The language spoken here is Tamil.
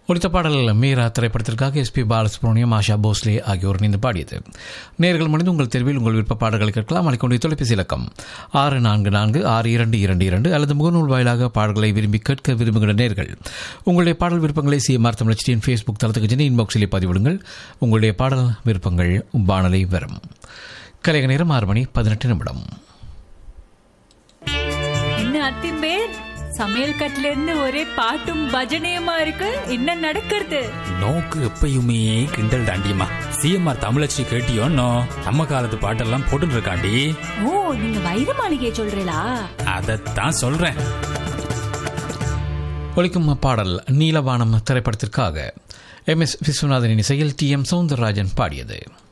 ஒலித்த பாடல் மீரா திரைப்படத்திற்காக எஸ்பி பாலசுப்ரமணியம் ஆஷா போஸ்லே ஆகியோர் இணைந்து பாடியது நேர்கள் மனித உங்கள் தெருவில் உங்கள் விருப்ப பாடல்களை கேட்கலாம் அளிக்கொண்டு தொலைபேசி இலக்கம் ஆறு நான்கு நான்கு ஆறு இரண்டு இரண்டு இரண்டு அல்லது முகநூல் வாயிலாக பாடல்களை விரும்பி கேட்க விரும்புகிற நேர்கள் உங்களுடைய பாடல் விருப்பங்களை சிஎம்ஆர் தமிழச்சியின் ஃபேஸ்புக் தளத்துக்கு சென்று இன்பாக்ஸிலே பதிவிடுங்கள் உங்களுடைய பாடல் விருப்பங்கள் வானலை வரும் கலைக நேரம் ஆறு மணி பதினெட்டு நிமிடம் என்ன அத்திம்பேர் சமையல் கட்டுல இருந்து ஒரே பாட்டும் பஜனையுமா இருக்கு என்ன நடக்கிறது நோக்கு எப்பயுமே கிண்டல் தாண்டியம்மா சிஎம்ஆர் தமிழச்சி கேட்டியோன்னோ நம்ம காலத்து பாட்டெல்லாம் போட்டுட்டு இருக்காண்டி ஓ நீங்க வைர மாளிகையை சொல்றீங்களா அதைத்தான் சொல்றேன் ஒலிக்கும் பாடல் நீலவானம் திரைப்படத்திற்காக எம் எஸ் விஸ்வநாதனின் இசையில் டி எம் சவுந்தரராஜன் பாடியது